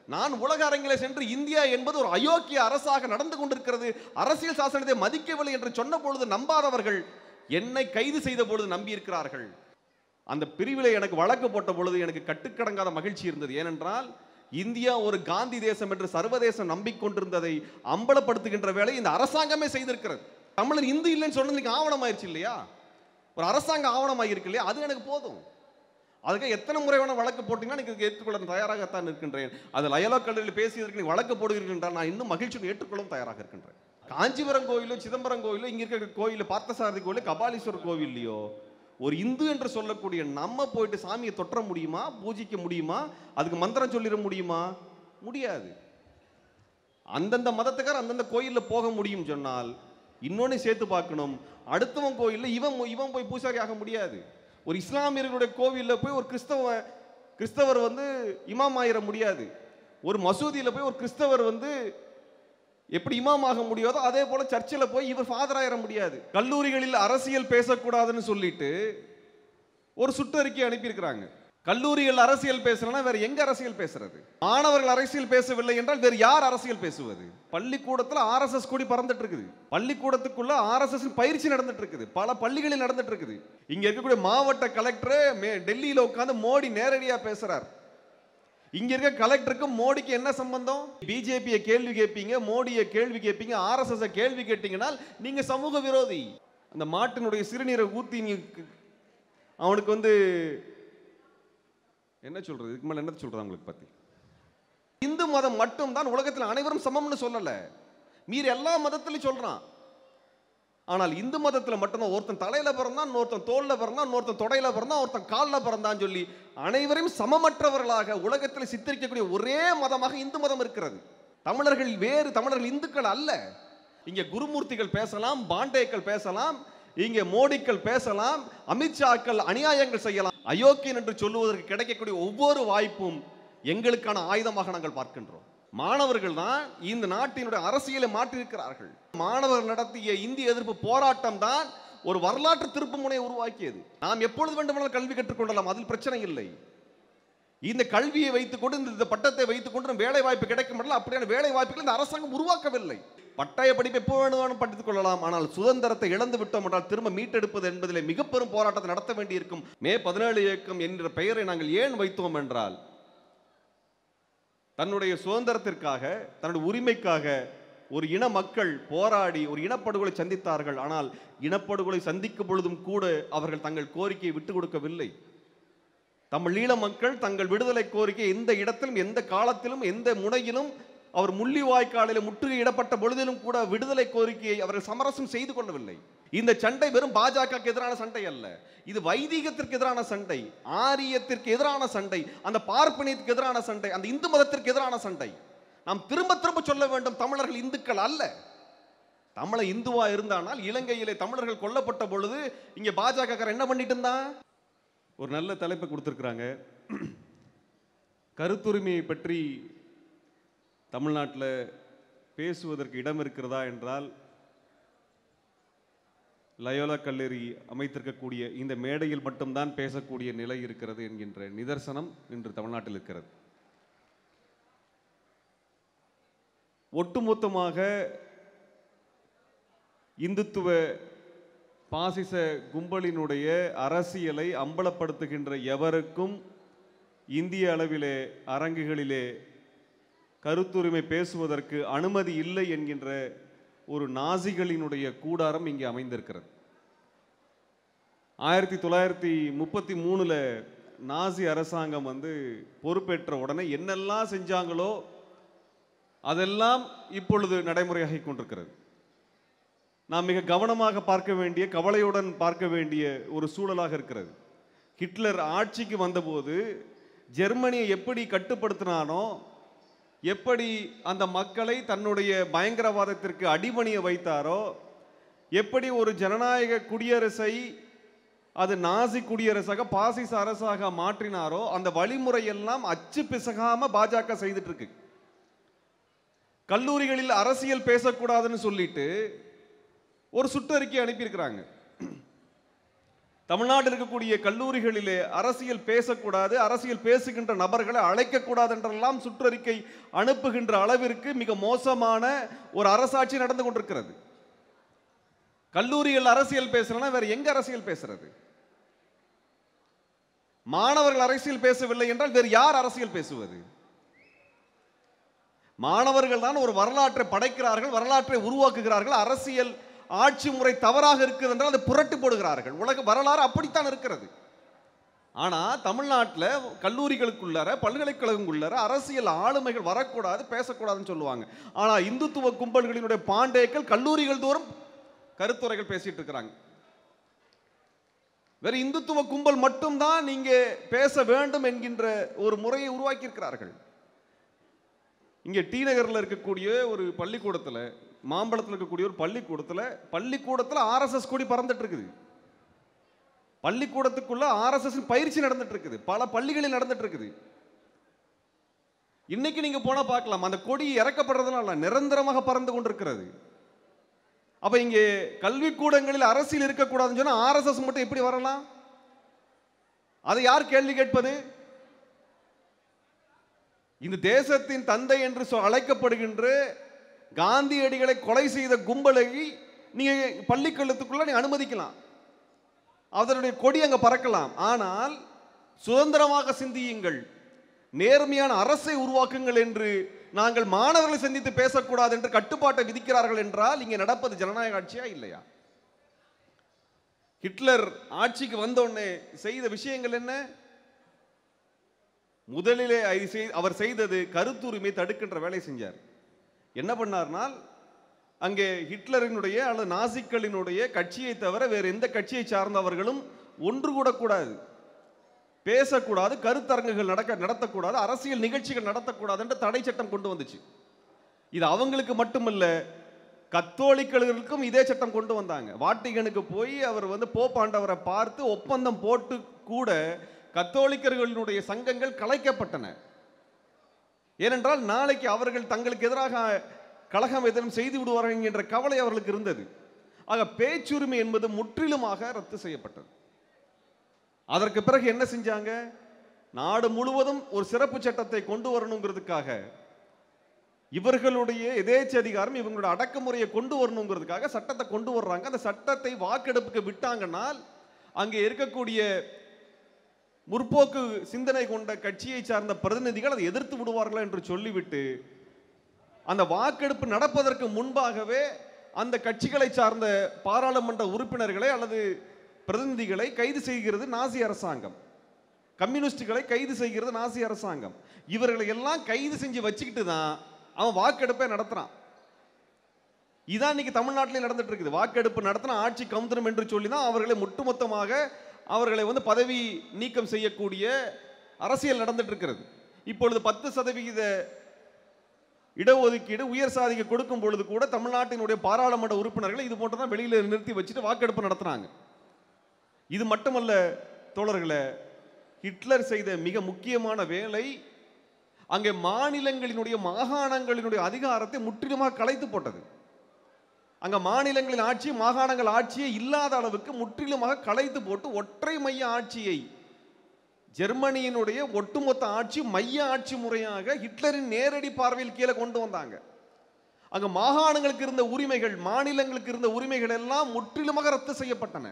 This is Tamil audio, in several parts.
நான் உலக அரங்கிலே சென்று இந்தியா என்பது ஒரு அயோக்கிய அரசாக நடந்து கொண்டிருக்கிறது அரசியல் சாசனத்தை மதிக்கவில்லை என்று சொன்ன பொழுது நம்பாதவர்கள் என்னை கைது செய்த பொழுது நம்பியிருக்கிறார்கள் அந்த பிரிவிலே எனக்கு வழக்கு போட்ட பொழுது எனக்கு கட்டுக்கடங்காத மகிழ்ச்சி இருந்தது ஏனென்றால் இந்தியா ஒரு காந்தி தேசம் என்று சர்வதேசம் நம்பிக்கொண்டிருந்ததை அம்பலப்படுத்துகின்ற வேலை இந்த அரசாங்கமே செய்திருக்கிறது தமிழர் இந்து இல்லைன்னு சொன்னது இன்னைக்கு ஆவணமாயிருச்சு இல்லையா ஒரு அரசாங்க ஆவணமாயிருக்கு இல்லையா அது எனக்கு போதும் அதுக்கு எத்தனை முறை வேணா வழக்கு போட்டீங்கன்னா எனக்கு ஏற்றுக்கொள்ள நான் தயாராகத்தான் இருக்கின்றேன் அது லயலோ கல்லூரியில் பேசியதற்கு நீ வழக்கு போடுகிறீர்கள் என்றால் நான் இன்னும் மகிழ்ச்சியுடன் ஏற்றுக்கொள்ளவும் தயாராக இருக்கின்றேன் காஞ்சிபுரம் கோயிலும் சிதம்பரம் கோயிலும் இங்க இருக்கிற கோயில் பார்த்தசாரதி கோயில் கபாலீஸ்வரர் கோவில்லையோ ஒரு இந்து என்று சொல்லக்கூடிய நம்ம போயிட்டு சாமியை தொற்ற முடியுமா பூஜிக்க முடியுமா அதுக்கு மந்திரம் சொல்லிட முடியுமா முடியாது அந்தந்த மதத்துக்கார் அந்தந்த கோயிலில் போக முடியும் சொன்னால் இன்னொன்னு சேர்த்து பார்க்கணும் அடுத்தவன் கோயிலில் இவன் இவன் போய் பூசாரி ஆக முடியாது ஒரு இஸ்லாமியர்களுடைய கோவிலில் போய் ஒரு கிறிஸ்தவ கிறிஸ்தவர் வந்து இமாம் ஆயிட முடியாது ஒரு மசூதியில் போய் ஒரு கிறிஸ்தவர் வந்து எப்படி இமாம் ஆக முடியாதோ அதே போல சர்ச்சில் போய் இவர் ஃபாதர் ஆயிட முடியாது கல்லூரிகளில் அரசியல் பேசக்கூடாதுன்னு சொல்லிட்டு ஒரு சுற்றறிக்கை அனுப்பியிருக்கிறாங்க கல்லூரிகள் அரசியல் பேசலன்னா வேற எங்க அரசியல் பேசுறது மாணவர்கள் அரசியல் பேசவில்லை என்றால் வேறு யார் அரசியல் பேசுவது பள்ளிக்கூடத்துல ஆர்எஸ்எஸ் கூடி பறந்துட்டு இருக்குது பள்ளிக்கூடத்துக்குள்ள ஆர்எஸ்எஸ் பயிற்சி நடந்துட்டு இருக்குது பல பள்ளிகளில் நடந்துட்டு இருக்குது இங்க இருக்கக்கூடிய மாவட்ட கலெக்டர் டெல்லியில உட்கார்ந்து மோடி நேரடியா பேசுறார் இங்க இருக்க கலெக்டருக்கு மோடிக்கு என்ன சம்பந்தம் பிஜேபியை கேள்வி கேட்பீங்க மோடியை கேள்வி கேட்பீங்க ஆர்எஸ்எஸ் கேள்வி கேட்டீங்கன்னா நீங்க சமூக விரோதி அந்த மாட்டினுடைய சிறுநீரை ஊத்தி நீங்க அவனுக்கு வந்து என்ன சொல்றது இதுக்கு மேல என்ன சொல்றது அவங்களுக்கு பத்தி இந்து மதம் மட்டும்தான் உலகத்தில் அனைவரும் சமம்னு சொல்லல மீறி எல்லா மதத்திலையும் சொல்றான் ஆனால் இந்து மதத்தில் மட்டும்தான் ஒருத்தன் தலையில பிறந்தான் இன்னொருத்தன் தோல்ல பிறந்தான் இன்னொருத்தன் தொடையில பிறந்தான் ஒருத்தன் காலில் பிறந்தான்னு சொல்லி அனைவரையும் சமமற்றவர்களாக உலகத்தில் சித்தரிக்கக்கூடிய ஒரே மதமாக இந்து மதம் இருக்கிறது தமிழர்கள் வேறு தமிழர்கள் இந்துக்கள் அல்ல இங்கே குருமூர்த்திகள் பேசலாம் பாண்டேக்கள் பேசலாம் இங்கே மோடிக்கள் பேசலாம் அமித்ஷாக்கள் அநியாயங்கள் செய்யலாம் அயோக்கியன் என்று சொல்லுவதற்கு கிடைக்கக்கூடிய ஒவ்வொரு வாய்ப்பும் எங்களுக்கான ஆயுதமாக நாங்கள் பார்க்கின்றோம் மாணவர்கள் தான் இந்த நாட்டினுடைய அரசியலை மாற்றியிருக்கிறார்கள் மாணவர்கள் நடத்திய இந்திய எதிர்ப்பு போராட்டம் தான் ஒரு வரலாற்று திருப்பு முனையை உருவாக்கியது நாம் எப்பொழுது வேண்டுமானாலும் கல்வி கற்றுக்கொள்ளலாம் அதில் பிரச்சனை இல்லை இந்த கல்வியை வைத்துக்கொண்டு இந்த- இந்த பட்டத்தை வைத்துக்கொண்டு நம்ம வேலை வாய்ப்பு கிடைக்கும் என்றால் அப்படியான வேலை வாய்ப்புகளை இந்த அரசாங்கம் உருவாக்கவில்லை பட்டய படிப்பு எப்போ வேணுமானும் படித்துக் கொள்ளலாம் ஆனால் சுதந்திரத்தை இழந்து விட்டோம் என்றால் திரும்ப மீட்டெடுப்பது என்பதிலே மிக பெரும் போராட்டத்தை நடத்த வேண்டியிருக்கும் மே பதினேழு இயக்கம் என்ற பெயரை நாங்கள் ஏன் வைத்தோம் என்றால் தன்னுடைய சுதந்திரத்திற்காக தன்னுடைய உரிமைக்காக ஒரு இன மக்கள் போராடி ஒரு இனப்படுகொலை சந்தித்தார்கள் ஆனால் இனப்படுகொலை சந்திக்கும் பொழுதும் கூட அவர்கள் தங்கள் கோரிக்கையை விட்டுக் கொடுக்கவில்லை தமிழ் ஈழ மக்கள் தங்கள் விடுதலை கோரிக்கை எந்த இடத்திலும் எந்த காலத்திலும் எந்த முனையிலும் அவர் முள்ளிவாய்க்காலில் முற்றுகையிடப்பட்ட பொழுதிலும் கூட விடுதலை கோரிக்கையை அவர்கள் சமரசம் செய்து கொள்ளவில்லை இந்த சண்டை வெறும் பாஜகவுக்கு எதிரான சண்டை அல்ல இது வைதீகத்திற்கு எதிரான சண்டை ஆரியத்திற்கு எதிரான சண்டை அந்த பார்ப்பனியத்துக்கு எதிரான சண்டை அந்த இந்து மதத்திற்கு எதிரான சண்டை நாம் திரும்ப திரும்ப சொல்ல வேண்டும் தமிழர்கள் இந்துக்கள் அல்ல தமிழ இந்துவா இருந்தானால் இலங்கையிலே தமிழர்கள் கொல்லப்பட்ட பொழுது இங்க பாஜக என்ன பண்ணிட்டு இருந்தான் ஒரு நல்ல தலைப்பை கொடுத்துருக்குறாங்க கருத்துரிமையை பற்றி தமிழ்நாட்டில் பேசுவதற்கு இடம் இருக்கிறதா என்றால் லயோலா கல்லூரி அமைத்திருக்கக்கூடிய இந்த மேடையில் மட்டும்தான் பேசக்கூடிய நிலை இருக்கிறது என்கின்ற நிதர்சனம் இன்று தமிழ்நாட்டில் இருக்கிறது ஒட்டுமொத்தமாக இந்துத்துவ பாசிச கும்பலினுடைய அரசியலை அம்பலப்படுத்துகின்ற எவருக்கும் இந்திய அளவிலே அரங்குகளிலே கருத்துரிமை பேசுவதற்கு அனுமதி இல்லை என்கின்ற ஒரு நாசிகளினுடைய கூடாரம் இங்கே அமைந்திருக்கிறது ஆயிரத்தி தொள்ளாயிரத்தி முப்பத்தி மூணில் நாசி அரசாங்கம் வந்து பொறுப்பேற்ற உடனே என்னெல்லாம் செஞ்சாங்களோ அதெல்லாம் இப்பொழுது நடைமுறையாகி கொண்டிருக்கிறது நாம் மிக கவனமாக பார்க்க வேண்டிய கவலையுடன் பார்க்க வேண்டிய ஒரு சூழலாக இருக்கிறது ஹிட்லர் ஆட்சிக்கு வந்தபோது ஜெர்மனியை எப்படி கட்டுப்படுத்தினானோ எப்படி அந்த மக்களை தன்னுடைய பயங்கரவாதத்திற்கு அடிபணிய வைத்தாரோ எப்படி ஒரு ஜனநாயக குடியரசை அது நாசி குடியரசாக பாசிச அரசாக மாற்றினாரோ அந்த வழிமுறையெல்லாம் அச்சு பிசகாம பாஜக செய்துட்டு இருக்கு கல்லூரிகளில் அரசியல் பேசக்கூடாதுன்னு சொல்லிட்டு ஒரு சுற்றறிக்கை அனுப்பியிருக்கிறாங்க தமிழ்நாட்டில் இருக்கக்கூடிய கல்லூரிகளிலே அரசியல் பேசக்கூடாது அரசியல் பேசுகின்ற நபர்களை அழைக்கக்கூடாது என்றெல்லாம் சுற்றறிக்கை அனுப்புகின்ற அளவிற்கு மிக மோசமான ஒரு அரசாட்சி நடந்து கொண்டிருக்கிறது கல்லூரிகள் அரசியல் பேசலன்னா வேற எங்க அரசியல் பேசுறது மாணவர்கள் அரசியல் பேசவில்லை என்றால் வேறு யார் அரசியல் பேசுவது மாணவர்கள் தான் ஒரு வரலாற்றை படைக்கிறார்கள் வரலாற்றை உருவாக்குகிறார்கள் அரசியல் ஆட்சி முறை தவறாக இருக்குது என்றால் அதை புரட்டு போடுகிறார்கள் உலக வரலாறு அப்படித்தான் இருக்கிறது ஆனா தமிழ்நாட்டில் கல்லூரிகளுக்குள்ளார பல்கலைக்கழகங்களுள்ளார அரசியல் ஆளுமைகள் வரக்கூடாது பேசக்கூடாதுன்னு சொல்லுவாங்க ஆனா இந்துத்துவ கும்பல்களினுடைய பாண்டேக்கள் கல்லூரிகள் தோறும் கருத்துரைகள் பேசிட்டு இருக்கிறாங்க வேற இந்துத்துவ கும்பல் மட்டும்தான் நீங்க பேச வேண்டும் என்கின்ற ஒரு முறையை உருவாக்கி இருக்கிறார்கள் இங்கே டி நகரில் இருக்கக்கூடிய ஒரு பள்ளிக்கூடத்தில் மாம்பழத்தில் இருக்கக்கூடிய ஒரு பள்ளிக்கூடத்தில் பள்ளிக்கூடத்தில் ஆர்எஸ்எஸ் கொடி பறந்துட்டு இருக்குது பள்ளிக்கூடத்துக்குள்ள ஆர்எஸ்எஸ் பயிற்சி நடந்துட்டு இருக்குது பல பள்ளிகளில் நடந்துட்டு இருக்குது இன்னைக்கு நீங்க போனா பார்க்கலாம் அந்த கொடி இறக்கப்படுறதுனால நிரந்தரமாக பறந்து கொண்டிருக்கிறது அப்ப இங்கே கல்விக்கூடங்களில் அரசியல் இருக்கக்கூடாதுன்னு சொன்னா ஆர்எஸ்எஸ் மட்டும் எப்படி வரலாம் அதை யார் கேள்வி கேட்பது இந்த தேசத்தின் தந்தை என்று சொ- அழைக்கப்படுகின்ற காந்தியடிகளை கொலை செய்த கும்பலை நீங்க பள்ளிக்கல்லத்துக்குள்ள நீ அனுமதிக்கலாம் அதனுடைய கொடி அங்க பறக்கலாம் ஆனால் சுதந்திரமாக சிந்தியுங்கள் நேர்மையான அரசை உருவாக்குங்கள் என்று நாங்கள் மாணவர்களை சந்தித்து பேசக்கூடாது என்று கட்டுப்பாட்டை விதிக்கிறார்கள் என்றால் இங்கே நடப்பது ஜனநாயக ஆட்சியா இல்லையா ஹிட்லர் ஆட்சிக்கு வந்தோடனே செய்த விஷயங்கள் என்ன முதலிலே ஐ- செய்- அவர் செய்தது கருத்துரிமை தடுக்கின்ற வேலை செஞ்சார் என்ன பண்ணார்னால் அங்கே ஹிட்லரினுடைய அல்லது நாசிக்களினுடைய கட்சியை தவிர வேறு எந்த கட்சியை சார்ந்தவர்களும் ஒன்று கூடக்கூடாது பேசக்கூடாது கருத்தரங்குகள் நடக்க நடத்தக்கூடாது அரசியல் நிகழ்ச்சிகள் நடத்தக்கூடாது என்ற தடை சட்டம் கொண்டு வந்துச்சு இது அவங்களுக்கு மட்டுமல்ல கத்தோலிக்கர்களுக்கும் இதே சட்டம் கொண்டு வந்தாங்க வாட்டிகனுக்கு போய் அவர் வந்து போப்பாண்டவரை பார்த்து ஒப்பந்தம் போட்டு கூட கத்தோலிக்கர்களினுடைய சங்கங்கள் கலைக்கப்பட்டன ஏனென்றால் நாளைக்கு அவர்கள் தங்களுக்கு எதிராக கலகம் எதனும் செய்து விடுவார்கள் என்கின்ற கவலை அவர்களுக்கு இருந்தது ஆக பேச்சுரிமை என்பது முற்றிலுமாக ரத்து செய்யப்பட்டது அதற்கு பிறகு என்ன செஞ்சாங்க நாடு முழுவதும் ஒரு சிறப்பு சட்டத்தை கொண்டு வரணுங்கிறதுக்காக இவர்களுடைய எதேச்ச அதிகாரம் இவங்களோட அடக்குமுறையை கொண்டு வரணுங்கிறதுக்காக சட்டத்தை கொண்டு வர்றாங்க அந்த சட்டத்தை வாக்கெடுப்புக்கு விட்டாங்கன்னால் அங்கே இருக்கக்கூடிய முற்போக்கு சிந்தனை கொண்ட கட்சியை சார்ந்த பிரதிநிதிகள் அதை எதிர்த்து விடுவார்களா என்று சொல்லிவிட்டு அந்த வாக்கெடுப்பு நடப்பதற்கு முன்பாகவே அந்த கட்சிகளை சார்ந்த பாராளுமன்ற உறுப்பினர்களை அல்லது பிரதிநிதிகளை கைது செய்கிறது நாசி அரசாங்கம் கம்யூனிஸ்டுகளை கைது செய்கிறது நாசி அரசாங்கம் இவர்களை எல்லாம் கைது செஞ்சு வச்சுக்கிட்டு தான் அவன் வாக்கெடுப்பை நடத்துறான் இதான் இன்னைக்கு தமிழ்நாட்டிலே நடந்துட்டு இருக்குது வாக்கெடுப்பு நடத்தின ஆட்சி கவுந்தரும் என்று சொல்லி தான் அவர்களை ஒட்டுமொத்தமாக அவர்களை வந்து பதவி நீக்கம் செய்யக்கூடிய அரசியல் நடந்துட்டு இருக்கிறது இப்பொழுது பத்து சதவிகித இடஒதுக்கீடு உயர் சாதிக்கு கொடுக்கும் பொழுது கூட தமிழ்நாட்டினுடைய பாராளுமன்ற உறுப்பினர்களை இது போன்று தான் வெளியில நிறுத்தி வச்சுட்டு வாக்கெடுப்பு நடத்துறாங்க இது மட்டுமல்ல தோழர்களே ஹிட்லர் செய்த மிக முக்கியமான வேலை அங்கே மாநிலங்களினுடைய மாகாணங்களினுடைய அதிகாரத்தை முற்றிலுமாக கலைத்து போட்டது அங்க மாநிலங்களின் ஆட்சி மாகாணங்கள் ஆட்சியே இல்லாத அளவுக்கு முற்றிலுமாக கலைத்து போட்டு ஒற்றை மைய ஆட்சியை ஜெர்மனியினுடைய ஒட்டுமொத்த ஆட்சி மைய ஆட்சி முறையாக ஹிட்லரின் நேரடி பார்வையில் கீழே கொண்டு வந்தாங்க அங்க மாகாணங்களுக்கு இருந்த உரிமைகள் மாநிலங்களுக்கு இருந்த உரிமைகள் எல்லாம் முற்றிலுமாக ரத்து செய்யப்பட்டன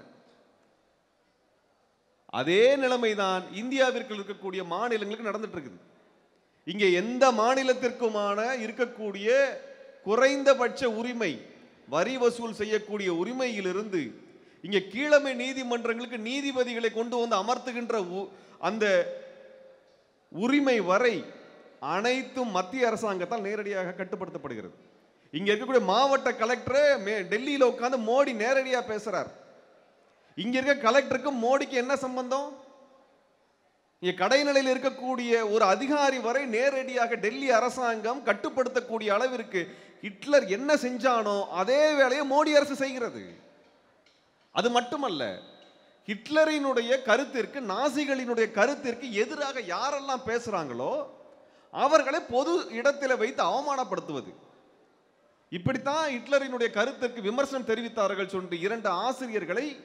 அதே நிலைமைதான் இந்தியாவிற்கு இருக்கக்கூடிய மாநிலங்களுக்கு நடந்துட்டு இருக்குது இங்கே எந்த மாநிலத்திற்குமான இருக்கக்கூடிய குறைந்தபட்ச உரிமை வரி வசூல் செய்யக்கூடிய உரிமையிலிருந்து இங்கே கீழமை நீதிமன்றங்களுக்கு நீதிபதிகளை கொண்டு வந்து அமர்த்துகின்ற உ- அந்த உரிமை வரை அனைத்தும் மத்திய அரசாங்கத்தால் நேரடியாக கட்டுப்படுத்தப்படுகிறது இங்க இருக்கக்கூடிய மாவட்ட கலெக்டர் டெல்லியில உட்கார்ந்து மோடி நேரடியா பேசுறார் இங்க இருக்க கலெக்டருக்கும் மோடிக்கு என்ன சம்பந்தம் இங்க கடைநிலையில் இருக்கக்கூடிய ஒரு அதிகாரி வரை நேரடியாக டெல்லி அரசாங்கம் கட்டுப்படுத்தக்கூடிய அளவிற்கு ஹிட்லர் என்ன செஞ்சானோ அதே வேலையை மோடி அரசு செய்கிறது அது மட்டுமல்ல ஹிட்லரினுடைய கருத்திற்கு நாசிகளினுடைய கருத்திற்கு எதிராக யாரெல்லாம் பேசுறாங்களோ அவர்களை பொது இடத்தில் வைத்து அவமானப்படுத்துவது இப்படித்தான் ஹிட்லரினுடைய கருத்திற்கு விமர்சனம் தெரிவித்தார்கள் சொல்லி இரண்டு ஆசிரியர்களை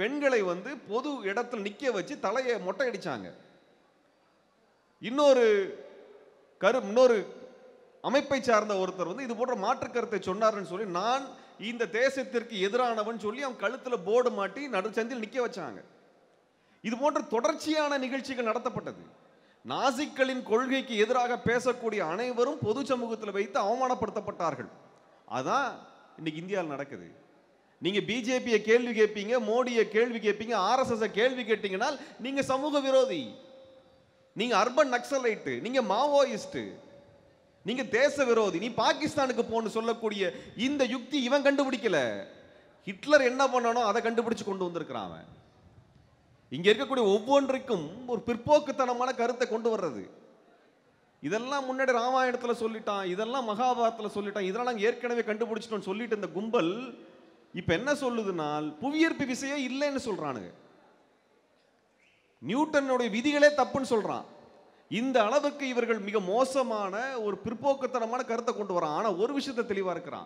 பெண்களை வந்து பொது இடத்துல நிக்க வச்சு தலையை மொட்டை அடிச்சாங்க இன்னொரு கரு இன்னொரு அமைப்பை சார்ந்த ஒருத்தர் வந்து இது போன்ற மாற்று கருத்தை சொன்னார்னு சொல்லி நான் இந்த தேசத்திற்கு எதிரானவன் சொல்லி அவன் கழுத்துல போர்டு மாட்டி நடுச்சந்தில் நிக்க வச்சாங்க இது போன்ற தொடர்ச்சியான நிகழ்ச்சிகள் நடத்தப்பட்டது நாசிக்களின் கொள்கைக்கு எதிராக பேசக்கூடிய அனைவரும் பொது சமூகத்தில் வைத்து அவமானப்படுத்தப்பட்டார்கள் அதான் இன்னைக்கு இந்தியாவில் நடக்குது நீங்க பிஜேபியை கேள்வி கேட்பீங்க மோடியை கேள்வி கேட்பீங்க ஆர்எஸ்எஸ் கேள்வி கேட்டீங்கன்னா நீங்க சமூக விரோதி நீங்க அர்பன் நக்சலைட்டு நீங்க மாவோயிஸ்ட் நீங்க தேச விரோதி நீ பாகிஸ்தானுக்கு போன்னு சொல்லக்கூடிய இந்த யுக்தி இவன் கண்டுபிடிக்கல ஹிட்லர் என்ன பண்ணானோ அதை கண்டுபிடிச்சு கொண்டு வந்திருக்கிறான் அவன் இங்க இருக்கக்கூடிய ஒவ்வொன்றுக்கும் ஒரு பிற்போக்குத்தனமான கருத்தை கொண்டு வர்றது இதெல்லாம் முன்னாடி ராமாயணத்துல சொல்லிட்டான் இதெல்லாம் மகாபாரதத்துல சொல்லிட்டான் இதெல்லாம் நாங்க ஏற்கனவே கண்டுபிடிச்சிட்டோம்னு சொல்லிட்டு இந்த கும்பல் இப்ப என்ன சொல்லுதுனால் புவியீர்ப்பு விசையே இல்லைன்னு சொல்றானுங்க நியூட்டனுடைய விதிகளே தப்புன்னு சொல்றான் இந்த அளவுக்கு இவர்கள் மிக மோசமான ஒரு பிற்போக்குத்தனமான கருத்தை கொண்டு வரான் ஆனா ஒரு விஷயத்தை தெளிவா இருக்கிறான்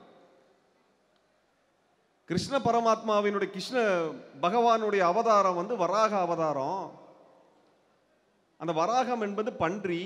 கிருஷ்ண பரமாத்மாவினுடைய கிருஷ்ண பகவானுடைய அவதாரம் வந்து வராக அவதாரம் அந்த வராகம் என்பது பன்றி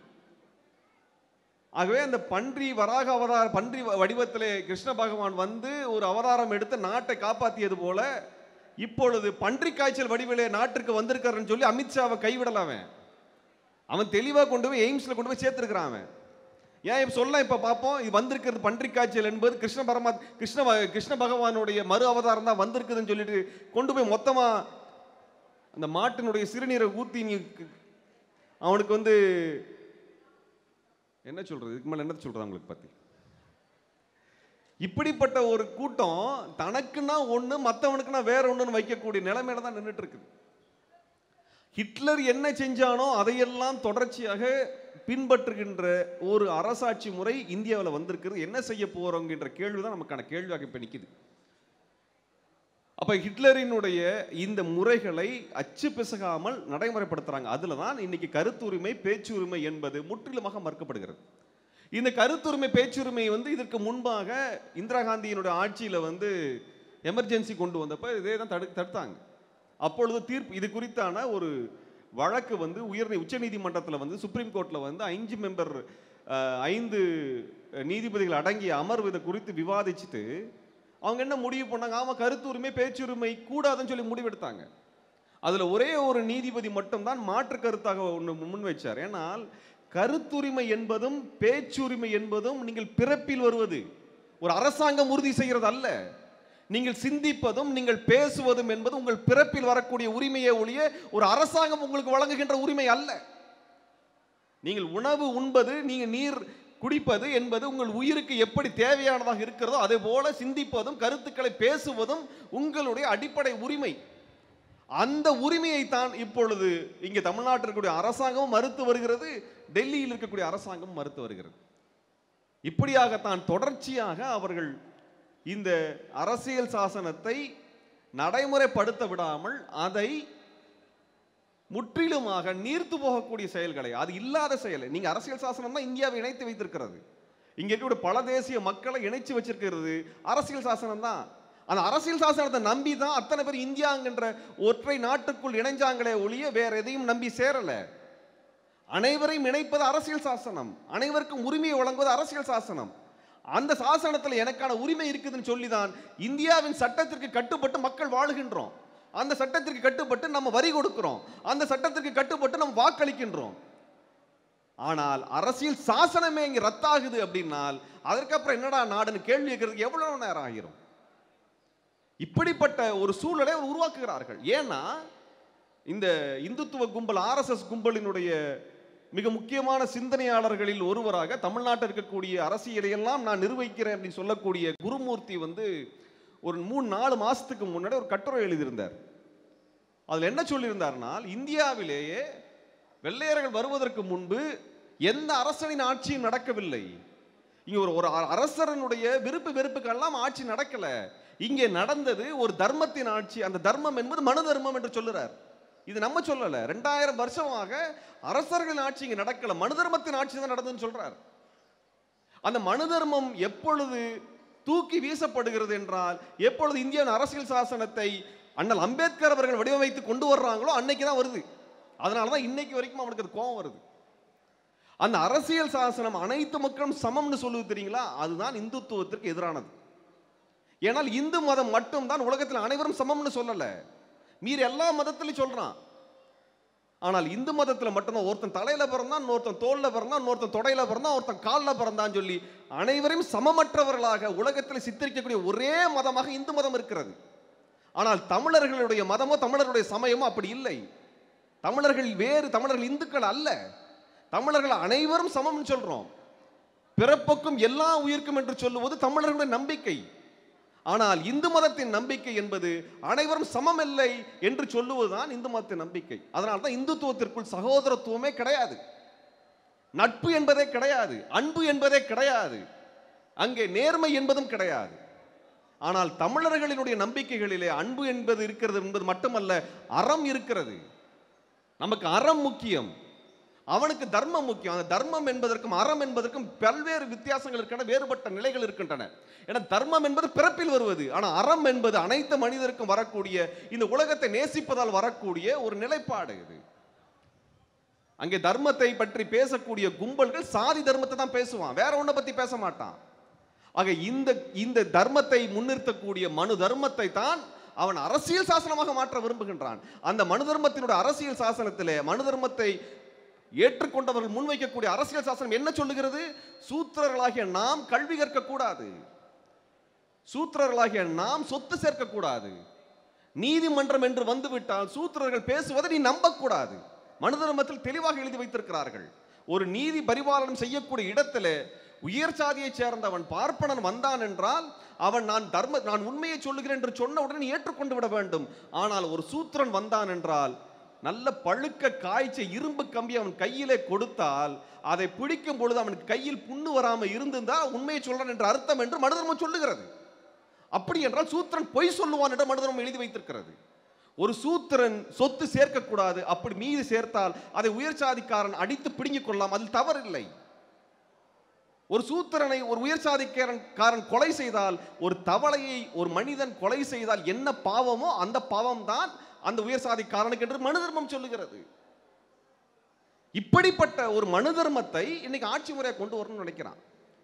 ஆகவே அந்த பன்றி வராக அவதார பன்றி வ- வடிவத்திலே கிருஷ்ண பகவான் வந்து ஒரு அவதாரம் எடுத்து நாட்டை காப்பாத்தியது போல இப்பொழுது பன்றி காய்ச்சல் வடிவிலே நாட்டிற்கு வந்திருக்காருன்னு சொல்லி அமித்ஷாவை கைவிடல அவன் அவன் தெளிவா கொண்டு போய் எய்ம்ஸ்ல கொண்டு போய் சேர்த்திருக்கிறான் அவன் ஏன் இப்ப சொல்ல இப்ப பார்ப்போம் இது வந்திருக்கிறது பன்றி காய்ச்சல் என்பது கிருஷ்ண பரமாத் கிருஷ்ண ப- கிருஷ்ண பகவானுடைய மறு அவதாரம் தான் வந்திருக்குதுன்னு சொல்லிட்டு கொண்டு போய் மொத்தமா அந்த மாட்டினுடைய சிறுநீரை ஊத்தி நீ க- அவனுக்கு வந்து என்ன சொல்றது இதுக்கு மேல என்ன சொல்றது அவங்களுக்கு பத்தி இப்படிப்பட்ட ஒரு கூட்டம் தனக்குன்னா ஒண்ணு மத்தவனுக்குன்னா வேற ஒண்ணுன்னு வைக்கக்கூடிய நிலைமையில தான் நின்றுட்டு இருக்குது ஹிட்லர் என்ன செஞ்சானோ அதையெல்லாம் தொடர்ச்சியாக பின்பற்றுகின்ற ஒரு அரசாட்சி முறை இந்தியாவில் வந்திருக்கிறது என்ன செய்ய போறோங்கிற கேள்வி தான் நமக்கான கேள்வியாக இப்ப நிக்குது அப்ப ஹிட்லரினுடைய இந்த முறைகளை அச்சு பிசகாமல் நடைமுறைப்படுத்துறாங்க அதுல தான் இன்னைக்கு கருத்துரிமை பேச்சுரிமை என்பது முற்றிலுமாக மறுக்கப்படுகிறது இந்த கருத்துரிமை பேச்சுரிமை வந்து இதற்கு முன்பாக இந்திரா காந்தியினுடைய ஆட்சியில வந்து எமர்ஜென்சி கொண்டு வந்தப்ப இதே தான் தடு தடுத்தாங்க அப்பொழுது தீர்ப்பு இது குறித்தான ஒரு வழக்கு வந்து உயர் உச்சநீதிமன்றத்தில் வந்து சுப்ரீம் கோர்ட்ல வந்து அஞ்சு மெம்பர் ஐந்து நீதிபதிகள் அடங்கிய அமர்வு இதை குறித்து விவாதிச்சுட்டு அவங்க என்ன முடிவு பண்ணாங்க ஆமா கருத்துரிமை பேச்சுரிமை கூடாதுன்னு சொல்லி முடிவெடுத்தாங்க அதுல ஒரே ஒரு நீதிபதி மட்டும்தான் மாற்று கருத்தாக ஒன்று முன் வச்சார் ஏனால் கருத்துரிமை என்பதும் பேச்சுரிமை என்பதும் நீங்கள் பிறப்பில் வருவது ஒரு அரசாங்கம் உறுதி செய்கிறது அல்ல நீங்கள் சிந்திப்பதும் நீங்கள் பேசுவதும் என்பது உங்கள் பிறப்பில் வரக்கூடிய உரிமையே ஒழிய ஒரு அரசாங்கம் உங்களுக்கு வழங்குகின்ற உரிமை அல்ல நீங்கள் உணவு உண்பது நீங்கள் நீர் குடிப்பது என்பது உங்கள் உயிருக்கு எப்படி தேவையானதாக இருக்கிறதோ அதே போல சிந்திப்பதும் கருத்துக்களை பேசுவதும் உங்களுடைய அடிப்படை உரிமை அந்த உரிமையை தான் இப்பொழுது இங்கே தமிழ்நாட்டில் இருக்கக்கூடிய அரசாங்கமும் மறுத்து வருகிறது டெல்லியில் இருக்கக்கூடிய அரசாங்கம் மறுத்து வருகிறது இப்படியாகத்தான் தொடர்ச்சியாக அவர்கள் இந்த அரசியல் சாசனத்தை நடைமுறைப்படுத்த விடாமல் அதை முற்றிலுமாக நீர்த்து போகக்கூடிய செயல்களை அது இல்லாத செயலை நீங்க அரசியல் சாசனம் தான் இந்தியாவை இணைத்து வைத்திருக்கிறது இங்க இருக்கக்கூடிய பல தேசிய மக்களை இணைச்சு வச்சிருக்கிறது அரசியல் சாசனம் தான் அந்த அரசியல் சாசனத்தை நம்பி தான் அத்தனை பேர் இந்தியாங்கிற ஒற்றை நாட்டுக்குள் இணைஞ்சாங்களே ஒழிய வேற எதையும் நம்பி சேரல அனைவரையும் இணைப்பது அரசியல் சாசனம் அனைவருக்கும் உரிமையை வழங்குவது அரசியல் சாசனம் அந்த சாசனத்தில் எனக்கான உரிமை இருக்குதுன்னு சொல்லி தான் இந்தியாவின் சட்டத்திற்கு கட்டுப்பட்டு மக்கள் வாழுகின்றோம் அந்த சட்டத்திற்கு கட்டுப்பட்டு நம்ம வரி கொடுக்கிறோம் அந்த சட்டத்திற்கு கட்டுப்பட்டு நம்ம வாக்களிக்கின்றோம் ஆனால் அரசியல் சாசனமே இங்க ரத்தாகுது அப்படின்னால் அதற்கப்புறம் என்னடா நாடுன்னு கேள்வி கேட்கறதுக்கு எவ்வளவு நேரம் ஆகிரும் இப்படிப்பட்ட ஒரு சூழலை அவர் உருவாக்குகிறார்கள் ஏன்னா இந்த இந்துத்துவ கும்பல் ஆர்எஸ்எஸ் கும்பலினுடைய மிக முக்கியமான சிந்தனையாளர்களில் ஒருவராக தமிழ்நாட்டில் இருக்கக்கூடிய அரசியலையெல்லாம் நான் நிர்வகிக்கிறேன் அப்படின்னு சொல்லக்கூடிய குருமூர்த்தி வந்து ஒரு மூணு நாலு மாசத்துக்கு முன்னாடி ஒரு கட்டுரை எழுதியிருந்தார் அதில் என்ன சொல்லியிருந்தார்னால் இந்தியாவிலேயே வெள்ளையர்கள் வருவதற்கு முன்பு எந்த அரசனின் ஆட்சியும் நடக்கவில்லை இங்க ஒரு ஒரு அ- அரசரனுடைய விருப்பு வெறுப்புக்கெல்லாம் ஆட்சி நடக்கல இங்கே நடந்தது ஒரு தர்மத்தின் ஆட்சி அந்த தர்மம் என்பது மனு தர்மம் என்று சொல்லுறார் இது நம்ம சொல்லல ரெண்டாயிரம் வருஷமாக அரசர்களின் ஆட்சி இங்க நடக்கல மனு தர்மத்தின் ஆட்சி தான் நடந்ததுன்னு சொல்றார் அந்த மனு தர்மம் எப்பொழுது தூக்கி வீசப்படுகிறது என்றால் எப்பொழுது இந்தியன் அரசியல் சாசனத்தை அண்ணல் அம்பேத்கர் அவர்கள் வடிவமைத்து கொண்டு வர்றாங்களோ அன்னைக்கு தான் வருது அதனால தான் இன்னைக்கு வரைக்கும் அவனுக்கு அது கோபம் வருது அந்த அரசியல் சாசனம் அனைத்து மக்களும் சமம்னு சொல்லுது தெரியுங்களா அதுதான் இந்துத்துவத்திற்கு எதிரானது ஏனால் இந்து மதம் மட்டும்தான் உலகத்தில் அனைவரும் சமம்னு சொல்லல மீறி எல்லா மதத்திலையும் சொல்றான் ஆனால் இந்து மதத்தில் மட்டும்தான் ஒருத்தன் தலையில பிறந்தான் இன்னொருத்தன் தோல்ல பிறந்தான் இன்னொருத்தன் தொடையில பிறந்தான் ஒருத்தன் காலில் பிறந்தான்னு சொல்லி அனைவரையும் சமமற்றவர்களாக உலகத்தில் சித்தரிக்கக்கூடிய ஒரே மதமாக இந்து மதம் இருக்கிறது ஆனால் தமிழர்களுடைய மதமோ தமிழருடைய சமயமோ அப்படி இல்லை தமிழர்கள் வேறு தமிழர்கள் இந்துக்கள் அல்ல தமிழர்கள் அனைவரும் சமம்னு சொல்றோம் பிறப்புக்கும் எல்லா உயிர்க்கும் என்று சொல்லுவது தமிழர்களுடைய நம்பிக்கை ஆனால் இந்து மதத்தின் நம்பிக்கை என்பது அனைவரும் சமம் இல்லை என்று சொல்லுவதுதான் இந்து மதத்தின் நம்பிக்கை அதனால தான் இந்துத்துவத்திற்குள் சகோதரத்துவமே கிடையாது நட்பு என்பதே கிடையாது அன்பு என்பதே கிடையாது அங்கே நேர்மை என்பதும் கிடையாது ஆனால் தமிழர்களினுடைய நம்பிக்கைகளிலே அன்பு என்பது இருக்கிறது என்பது மட்டுமல்ல அறம் இருக்கிறது நமக்கு அறம் முக்கியம் அவனுக்கு தர்மம் முக்கியம் அந்த தர்மம் என்பதற்கும் அறம் என்பதற்கும் பல்வேறு வித்தியாசங்கள் இருக்கின்றன வேறுபட்ட நிலைகள் இருக்கின்றன ஏன்னா தர்மம் என்பது பிறப்பில் வருவது ஆனால் அறம் என்பது அனைத்து மனிதருக்கும் வரக்கூடிய இந்த உலகத்தை நேசிப்பதால் வரக்கூடிய ஒரு நிலைப்பாடு இது அங்கே தர்மத்தை பற்றி பேசக்கூடிய கும்பல்கள் சாதி தர்மத்தை தான் பேசுவான் வேற ஒன்றை பத்தி பேச மாட்டான் ஆக இந்த இந்த தர்மத்தை முன்னிறுத்தக்கூடிய மனு தர்மத்தை தான் அவன் அரசியல் சாசனமாக மாற்ற விரும்புகின்றான் அந்த மனு தர்மத்தினுடைய அரசியல் சாசனத்திலே மனு தர்மத்தை ஏற்றுக்கொண்டவர்கள் முன்வைக்கக்கூடிய அரசியல் சாசனம் என்ன சொல்லுகிறது சூத்திரர்களாகிய நாம் கல்வி கற்கக்கூடாது சூத்திரர்களாகிய நாம் சொத்து சேர்க்கக்கூடாது நீதிமன்றம் என்று வந்துவிட்டால் சூத்திரர்கள் பேசுவதை நீ நம்பக்கூடாது மனு தர்மத்தில் தெளிவாக எழுதி வைத்திருக்கிறார்கள் ஒரு நீதி பரிபாலனம் செய்யக்கூடிய இடத்துல உயர் சாதியைச் சேர்ந்தவன் பார்ப்பனன் வந்தான் என்றால் அவன் நான் தர்ம நான் உண்மையை சொல்லுகிறேன் என்று சொன்ன உடனே நீ ஏற்றுக்கொண்டு விட வேண்டும் ஆனால் ஒரு சூத்திரன் வந்தான் என்றால் நல்ல பழுக்க காய்ச்ச இரும்பு கம்பி அவன் கையிலே கொடுத்தால் அதை பிடிக்கும் பொழுது அவனுக்கு கையில் புண்ணு வராம இருந்திருந்தால் உண்மையை சொல்றான் என்ற அர்த்தம் என்று மனுதர்மம் சொல்லுகிறது அப்படி என்றால் சூத்திரன் பொய் சொல்லுவான் என்று மனுதர்மம் எழுதி வைத்திருக்கிறது ஒரு சூத்திரன் சொத்து சேர்க்கக்கூடாது அப்படி மீது சேர்த்தால் அதை உயர் சாதிக்காரன் அடித்து பிடுங்கிக் கொள்ளலாம் அதில் தவறில்லை ஒரு சூத்திரனை ஒரு உயர் சாதிக்காரன் காரன் கொலை செய்தால் ஒரு தவளையை ஒரு மனிதன் கொலை செய்தால் என்ன பாவமோ அந்த பாவம் தான் அந்த உயர் சாதிக்காரனுக்கு என்று மனு தர்மம் சொல்லுகிறது இப்படிப்பட்ட ஒரு மனு தர்மத்தை இன்னைக்கு ஆட்சி முறையை கொண்டு வரணும்னு நினைக்கிறான்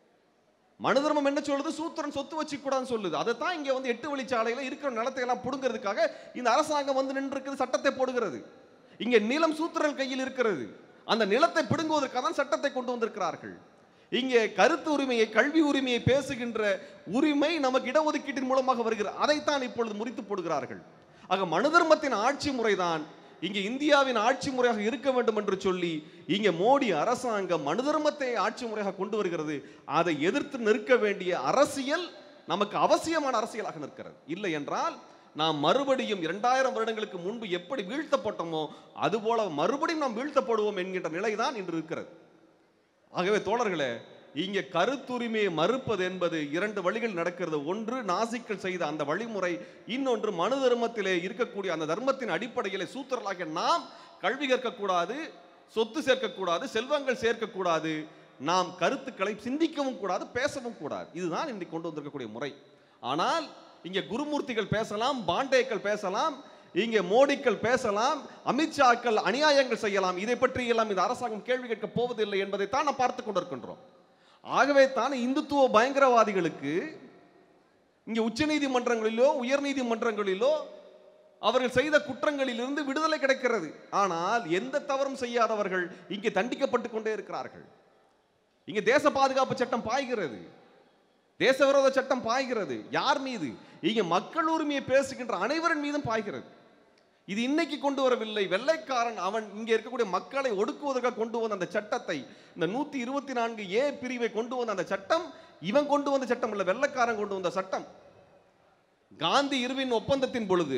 மனு தர்மம் என்ன சொல்லுது சூத்திரன் சொத்து வச்சுக்க கூடாதுன்னு சொல்லுது அதை தான் இங்க வந்து எட்டு வழிச்சாலையில இருக்கிற நிலத்தை எல்லாம் புடுங்கிறதுக்காக இந்த அரசாங்கம் வந்து நின்று இருக்குது சட்டத்தை போடுகிறது இங்க நிலம் சூத்திரன் கையில் இருக்கிறது அந்த நிலத்தை பிடுங்குவதற்காக தான் சட்டத்தை கொண்டு வந்திருக்கிறார்கள் இங்கே கருத்து உரிமையை கல்வி உரிமையை பேசுகின்ற உரிமை நமக்கு இடஒதுக்கீட்டின் மூலமாக வருகிறது அதைத்தான் இப்பொழுது முறித்து போடுகிறார்கள் ஆக மனு தர்மத்தின் ஆட்சி முறைதான் இங்கே இந்தியாவின் ஆட்சி முறையாக இருக்க வேண்டும் என்று சொல்லி இங்கே மோடி அரசாங்கம் மனு தர்மத்தை ஆட்சி முறையாக கொண்டு வருகிறது அதை எதிர்த்து நிற்க வேண்டிய அரசியல் நமக்கு அவசியமான அரசியலாக நிற்கிறது இல்லை என்றால் நாம் மறுபடியும் இரண்டாயிரம் வருடங்களுக்கு முன்பு எப்படி வீழ்த்தப்பட்டோமோ அதுபோல மறுபடியும் நாம் வீழ்த்தப்படுவோம் என்கின்ற நிலைதான் இன்று இருக்கிறது ஆகவே தோழர்களே இங்கே கருத்துரிமையை மறுப்பது என்பது இரண்டு வழிகள் நடக்கிறது ஒன்று நாசிக்கள் செய்த அந்த வழிமுறை இன்னொன்று மனு தர்மத்திலே இருக்கக்கூடிய அந்த தர்மத்தின் அடிப்படையிலே சூத்திரலாகிய நாம் கல்வி கற்கக்கூடாது சொத்து சேர்க்கக்கூடாது செல்வங்கள் சேர்க்கக்கூடாது நாம் கருத்துக்களை சிந்திக்கவும் கூடாது பேசவும் கூடாது இதுதான் இன்றைக்கு கொண்டு வந்திருக்கக்கூடிய முறை ஆனால் இங்கே குருமூர்த்திகள் பேசலாம் பாண்டேக்கள் பேசலாம் இங்கே மோடிக்கள் பேசலாம் அமித்ஷாக்கள் அநியாயங்கள் செய்யலாம் இதை பற்றி எல்லாம் இந்த அரசாங்கம் கேள்வி கேட்க போவதில்லை என்பதை தான் நாம் பார்த்து கொண்டிருக்கின்றோம் ஆகவே தான் இந்துத்துவ பயங்கரவாதிகளுக்கு இங்கே உச்சநீதிமன்றங்களிலோ உயர்நீதிமன்றங்களிலோ அவர்கள் செய்த குற்றங்களிலிருந்து விடுதலை கிடைக்கிறது ஆனால் எந்த தவறும் செய்யாதவர்கள் இங்கே தண்டிக்கப்பட்டு கொண்டே இருக்கிறார்கள் இங்கே தேச பாதுகாப்பு சட்டம் பாய்கிறது தேச விரோத சட்டம் பாய்கிறது யார் மீது இங்கே மக்கள் உரிமையை பேசுகின்ற அனைவரின் மீதும் பாய்கிறது இது இன்னைக்கு கொண்டு வரவில்லை வெள்ளைக்காரன் அவன் இங்கே இருக்கக்கூடிய மக்களை ஒடுக்குவதற்காக கொண்டு வந்த அந்த சட்டத்தை இந்த நூத்தி இருபத்தி நான்கு ஏ பிரிவை கொண்டு வந்த அந்த சட்டம் இவன் கொண்டு வந்த சட்டம் இல்ல வெள்ளைக்காரன் கொண்டு வந்த சட்டம் காந்தி இருவின் ஒப்பந்தத்தின் பொழுது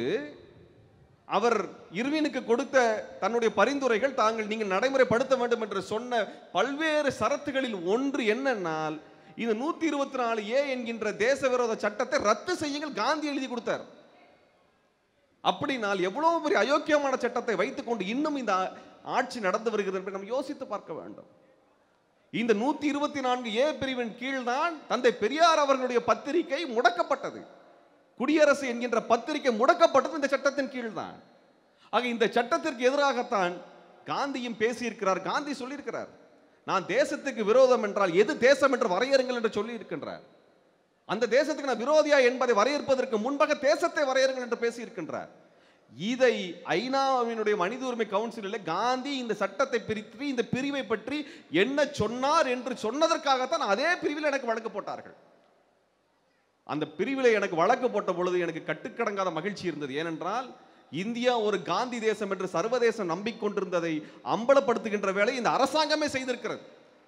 அவர் இருவினுக்கு கொடுத்த தன்னுடைய பரிந்துரைகள் தாங்கள் நீங்கள் நடைமுறைப்படுத்த வேண்டும் என்று சொன்ன பல்வேறு சரத்துகளில் ஒன்று என்னன்னால் இந்த நூத்தி இருபத்தி நாலு ஏ என்கின்ற தேச விரோத சட்டத்தை ரத்து செய்யுங்கள் காந்தி எழுதி கொடுத்தார் அப்படினால் எவ்வளவு பெரிய அயோக்கியமான சட்டத்தை வைத்துக்கொண்டு இன்னும் இந்த ஆ- ஆட்சி நடந்து வருகிறது என்று நாம் யோசித்து பார்க்க வேண்டும் இந்த நூத்தி இருபத்தி நான்கு ஏ பிரிவின் கீழ்தான் தந்தை பெரியார் அவர்களுடைய பத்திரிகை முடக்கப்பட்டது குடியரசு என்கின்ற பத்திரிகை முடக்கப்பட்டது இந்த சட்டத்தின் கீழ் தான் ஆக இந்த சட்டத்திற்கு எதிராகத்தான் காந்தியும் பேசியிருக்கிறார் காந்தி சொல்லியிருக்கிறார் நான் தேசத்துக்கு விரோதம் என்றால் எது தேசம் என்று வரையறுங்கள் என்று சொல்லி இருக்கின்றார் அந்த தேசத்துக்கு நான் விரோதியா என்பதை வரையறுப்பதற்கு முன்பாக தேசத்தை வரையறுங்கள் என்று பேசியிருக்கின்றார் இதை ஐநாவினுடைய மனித உரிமை கவுன்சிலில் காந்தி இந்த சட்டத்தை பிரித்து இந்த பிரிவை பற்றி என்ன சொன்னார் என்று சொன்னதற்காகத்தான் அதே பிரிவில் எனக்கு வழக்கு போட்டார்கள் அந்த பிரிவில் எனக்கு வழக்கு போட்ட பொழுது எனக்கு கட்டுக்கடங்காத மகிழ்ச்சி இருந்தது ஏனென்றால் இந்தியா ஒரு காந்தி தேசம் என்று சர்வதேசம் நம்பிக்கொண்டிருந்ததை அம்பலப்படுத்துகின்ற வேலை இந்த அரசாங்கமே செய்திருக்கிறது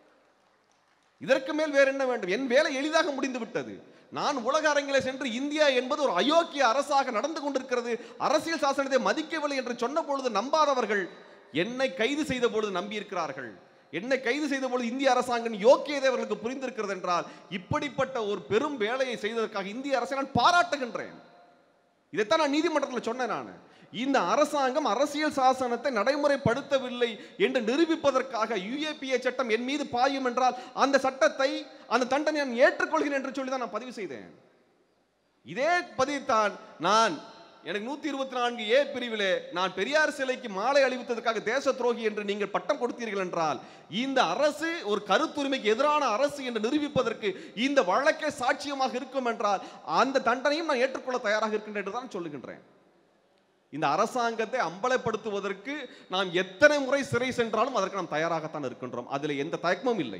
இதற்கு மேல் வேற என்ன வேண்டும் என் வேலை எளிதாக முடிந்து விட்டது நான் உலக அரங்கிலே சென்று இந்தியா என்பது ஒரு அயோக்கிய அரசாக நடந்து கொண்டிருக்கிறது அரசியல் சாசனத்தை மதிக்கவில்லை என்று சொன்ன பொழுது நம்பாதவர்கள் என்னை கைது செய்த பொழுது நம்பியிருக்கிறார்கள் என்னை கைது செய்த பொழுது இந்திய அரசாங்கம் யோக்கியதை அவர்களுக்கு புரிந்திருக்கிறது என்றால் இப்படிப்பட்ட ஒரு பெரும் வேலையை செய்ததற்காக இந்திய அரசை நான் பாராட்டுகின்றேன் இதைத்தான் நான் நீதிமன்றத்தில் சொன்னேன் நான் இந்த அரசாங்கம் அரசியல் சாசனத்தை நடைமுறைப்படுத்தவில்லை என்று நிரூபிப்பதற்காக யுஏபிஏ சட்டம் என் மீது பாயும் என்றால் அந்த சட்டத்தை அந்த தண்டனை நான் ஏற்றுக்கொள்கிறேன் என்று சொல்லி தான் நான் பதிவு செய்தேன் இதே பதிவுத்தான் நான் எனக்கு நூத்தி இருபத்தி நான்கு ஏ பிரிவிலே நான் பெரியார் சிலைக்கு மாலை அணிவித்ததற்காக தேச துரோகி என்று நீங்கள் பட்டம் கொடுத்தீர்கள் என்றால் இந்த அரசு ஒரு கருத்துரிமைக்கு எதிரான அரசு என்று நிரூபிப்பதற்கு இந்த வழக்கே சாட்சியமாக இருக்கும் என்றால் அந்த தண்டனையும் நான் ஏற்றுக்கொள்ள தயாராக இருக்கின்றேன் என்று தான் சொல்லுகின்றேன் இந்த அரசாங்கத்தை அம்பலப்படுத்துவதற்கு நாம் எத்தனை முறை சிறை சென்றாலும் அதற்கு நாம் தயாராகத்தான் இருக்கின்றோம் அதில் எந்த தயக்கமும் இல்லை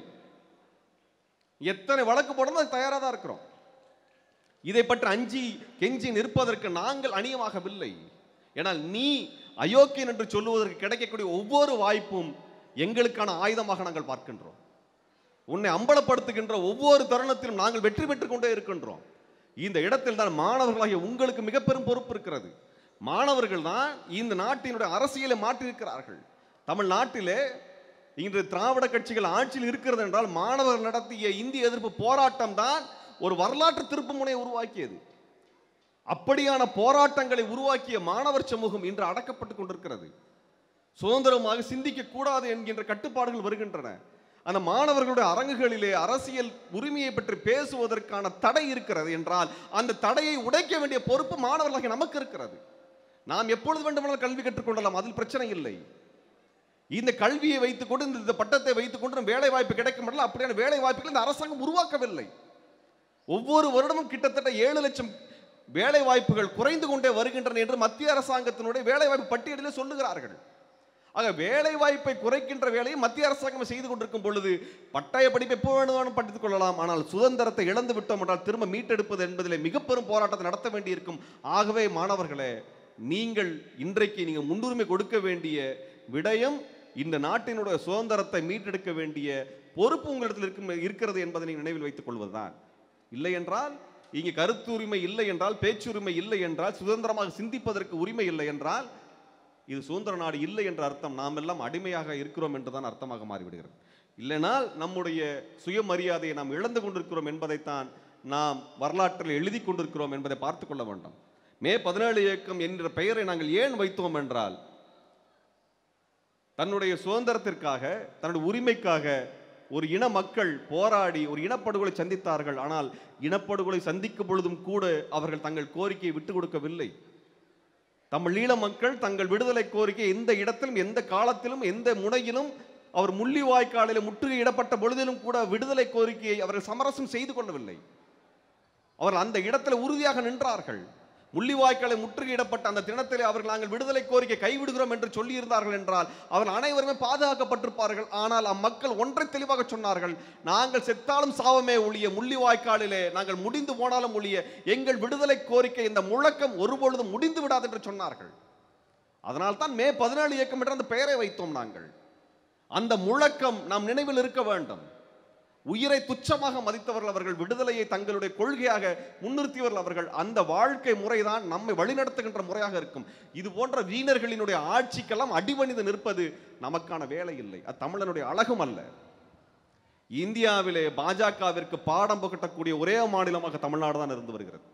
எத்தனை வழக்கு போடணும் அது தயாராக தான் இருக்கிறோம் இதை பற்றி அஞ்சி கெஞ்சி நிற்பதற்கு நாங்கள் அணியமாகவில்லை ஏனால் நீ அயோக்கியன் என்று சொல்லுவதற்கு கிடைக்கக்கூடிய ஒவ்வொரு வாய்ப்பும் எங்களுக்கான ஆயுதமாக நாங்கள் பார்க்கின்றோம் உன்னை அம்பலப்படுத்துகின்ற ஒவ்வொரு தருணத்திலும் நாங்கள் வெற்றி பெற்றுக் கொண்டே இருக்கின்றோம் இந்த இடத்தில் தான் மாணவர்களாகிய உங்களுக்கு மிக பெரும் பொறுப்பு இருக்கிறது மாணவர்கள் தான் இந்த நாட்டினுடைய அரசியலை மாற்றியிருக்கிறார்கள் தமிழ்நாட்டிலே இன்று திராவிட கட்சிகள் ஆட்சியில் இருக்கிறது என்றால் மாணவர்கள் நடத்திய இந்திய எதிர்ப்பு போராட்டம் தான் ஒரு வரலாற்று திருப்புமுனையை உருவாக்கியது அப்படியான போராட்டங்களை உருவாக்கிய மாணவர் சமூகம் இன்று அடக்கப்பட்டுக் கொண்டிருக்கிறது சுதந்திரமாக சிந்திக்க கூடாது என்கின்ற கட்டுப்பாடுகள் வருகின்றன அந்த மாணவர்களுடைய அரங்குகளிலே அரசியல் உரிமையை பற்றி பேசுவதற்கான தடை இருக்கிறது என்றால் அந்த தடையை உடைக்க வேண்டிய பொறுப்பு மாணவர்களாக நமக்கு இருக்கிறது நாம் எப்பொழுது வேண்டுமானாலும் கல்வி கற்றுக்கொள்ளலாம் அதில் பிரச்சனை இல்லை இந்த கல்வியை வைத்துக்கொண்டு இந்த பட்டத்தை வைத்துக்கொண்டு நம்ம வேலை வாய்ப்பு கிடைக்கும் என்றால் அப்படியான வேலை வாய்ப்புகளை இந்த அரசாங்கம் உருவாக்கவில்லை ஒவ்வொரு வருடமும் கிட்டத்தட்ட ஏழு லட்சம் வேலை வாய்ப்புகள் குறைந்து கொண்டே வருகின்றன என்று மத்திய அரசாங்கத்தினுடைய வேலை வாய்ப்பு பட்டியலில் சொல்லுகிறார்கள் ஆக வேலை வாய்ப்பை குறைக்கின்ற வேலையை மத்திய அரசாங்கம் செய்து கொண்டிருக்கும் பொழுது பட்டய படிப்பை எப்போ வேணுமானும் படித்துக் கொள்ளலாம் ஆனால் சுதந்திரத்தை இழந்து விட்டோம் என்றால் திரும்ப மீட்டெடுப்பது என்பதிலே மிக பெரும் போராட்டத்தை நடத்த வேண்டியிருக்கும் ஆகவே மாணவர்களே நீங்கள் இன்றைக்கு நீங்கள் முன்னுரிமை கொடுக்க வேண்டிய விடயம் இந்த நாட்டினுடைய சுதந்திரத்தை மீட்டெடுக்க வேண்டிய பொறுப்பு உங்களிடத்தில் இருக்கும் இருக்கிறது என்பதை நீங்கள் நினைவில் வைத்துக் கொள்வதுதான் இல்லை என்றால் இங்கே கருத்துரிமை இல்லை என்றால் பேச்சுரிமை இல்லை என்றால் சுதந்திரமாக சிந்திப்பதற்கு உரிமை இல்லை என்றால் இது சுதந்திர நாடு இல்லை என்ற அர்த்தம் நாம் எல்லாம் அடிமையாக இருக்கிறோம் என்றுதான் அர்த்தமாக மாறிவிடுகிறது இல்லைனால் நம்முடைய சுயமரியாதையை நாம் இழந்து கொண்டிருக்கிறோம் என்பதைத்தான் நாம் வரலாற்றில் எழுதி கொண்டிருக்கிறோம் என்பதை பார்த்து கொள்ள வேண்டும் மே பதினேழு இயக்கம் என்ற பெயரை நாங்கள் ஏன் வைத்தோம் என்றால் தன்னுடைய சுதந்திரத்திற்காக தன்னுடைய உரிமைக்காக ஒரு இன மக்கள் போராடி ஒரு இனப்படுகொலை சந்தித்தார்கள் ஆனால் இனப்படுகொலை சந்திக்கும் பொழுதும் கூட அவர்கள் தங்கள் கோரிக்கையை விட்டுக் கொடுக்கவில்லை தமிழ் ஈழ மக்கள் தங்கள் விடுதலை கோரிக்கை எந்த இடத்திலும் எந்த காலத்திலும் எந்த முனையிலும் அவர் முள்ளிவாய்க்காலில் முற்றுகையிடப்பட்ட பொழுதிலும் கூட விடுதலை கோரிக்கையை அவர்கள் சமரசம் செய்து கொள்ளவில்லை அவர்கள் அந்த இடத்துல உறுதியாக நின்றார்கள் முள்ளிவாய்க்காலை முற்றுகையிடப்பட்ட அந்த தினத்திலே அவர்கள் நாங்கள் விடுதலை கோரிக்கை கைவிடுகிறோம் என்று சொல்லியிருந்தார்கள் என்றால் அவர்கள் அனைவருமே பாதுகாக்கப்பட்டிருப்பார்கள் ஆனால் அம்மக்கள் ஒன்றை தெளிவாக சொன்னார்கள் நாங்கள் செத்தாலும் சாவமே ஒழிய முள்ளிவாய்க்காலிலே நாங்கள் முடிந்து போனாலும் ஒழிய எங்கள் விடுதலை கோரிக்கை இந்த முழக்கம் ஒருபொழுதும் முடிந்து விடாது என்று சொன்னார்கள் அதனால் தான் மே பதினேழு இயக்கம் என்ற அந்த பெயரை வைத்தோம் நாங்கள் அந்த முழக்கம் நாம் நினைவில் இருக்க வேண்டும் உயிரை துச்சமாக மதித்தவர்கள் அவர்கள் விடுதலையை தங்களுடைய கொள்கையாக முன்னிறுத்தியவர்கள் அவர்கள் அந்த வாழ்க்கை முறைதான் நம்மை வழிநடத்துகின்ற முறையாக இருக்கும் இது போன்ற வீணர்களினுடைய ஆட்சிக்கெல்லாம் அடிபணிந்து நிற்பது நமக்கான வேலை இல்லை அது தமிழனுடைய அழகும் அல்ல இந்தியாவிலே பாஜகவிற்கு பாடம் புகட்டக்கூடிய ஒரே மாநிலமாக தமிழ்நாடு தான் இருந்து வருகிறது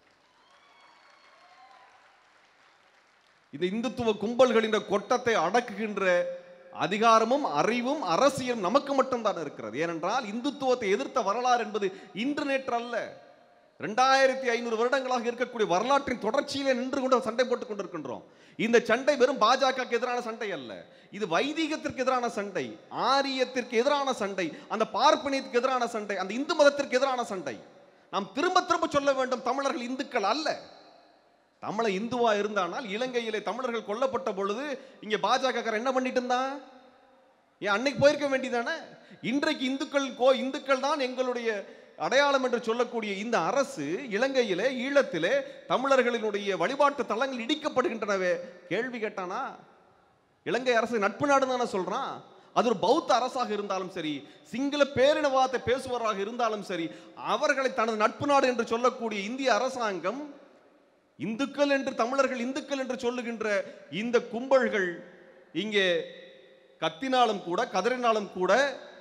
இந்த இந்துத்துவ கும்பல்களின் கொட்டத்தை அடக்குகின்ற அதிகாரமும் அறிவும் அரசியலும் நமக்கு மட்டும்தான் இருக்கிறது ஏனென்றால் இந்துத்துவத்தை எதிர்த்த வரலாறு என்பது இன்று நேற்று அல்ல ரெண்டாயிரத்தி ஐநூறு வருடங்களாக இருக்கக்கூடிய வரலாற்றின் தொடர்ச்சியிலே நின்று கொண்டு சண்டை போட்டுக் கொண்டிருக்கின்றோம் இந்த சண்டை வெறும் பாஜகவுக்கு எதிரான சண்டை அல்ல இது வைதீகத்திற்கு எதிரான சண்டை ஆரியத்திற்கு எதிரான சண்டை அந்த பார்ப்பனியத்துக்கு எதிரான சண்டை அந்த இந்து மதத்திற்கு எதிரான சண்டை நாம் திரும்ப திரும்ப சொல்ல வேண்டும் தமிழர்கள் இந்துக்கள் அல்ல தமிழ இந்துவா இருந்தானால் இலங்கையிலே தமிழர்கள் கொல்லப்பட்ட பொழுது இங்க பாஜக என்ன பண்ணிட்டு இருந்தான் ஏன் அன்னைக்கு போயிருக்க வேண்டியதானே இன்றைக்கு இந்துக்கள் கோ இந்துக்கள் தான் எங்களுடைய அடையாளம் என்று சொல்லக்கூடிய இந்த அரசு இலங்கையிலே ஈழத்திலே தமிழர்களினுடைய வழிபாட்டு தலங்கள் இடிக்கப்படுகின்றனவே கேள்வி கேட்டானா இலங்கை அரசு நட்பு நாடு தானே சொல்றான் அது ஒரு பௌத்த அரசாக இருந்தாலும் சரி சிங்கள பேரினவாதத்தை பேசுபவராக இருந்தாலும் சரி அவர்களை தனது நட்பு நாடு என்று சொல்லக்கூடிய இந்திய அரசாங்கம் இந்துக்கள் என்று தமிழர்கள் இந்துக்கள் என்று சொல்லுகின்ற இந்த கும்பல்கள் இங்கே கத்தினாலும் கூட கதறினாலும் கூட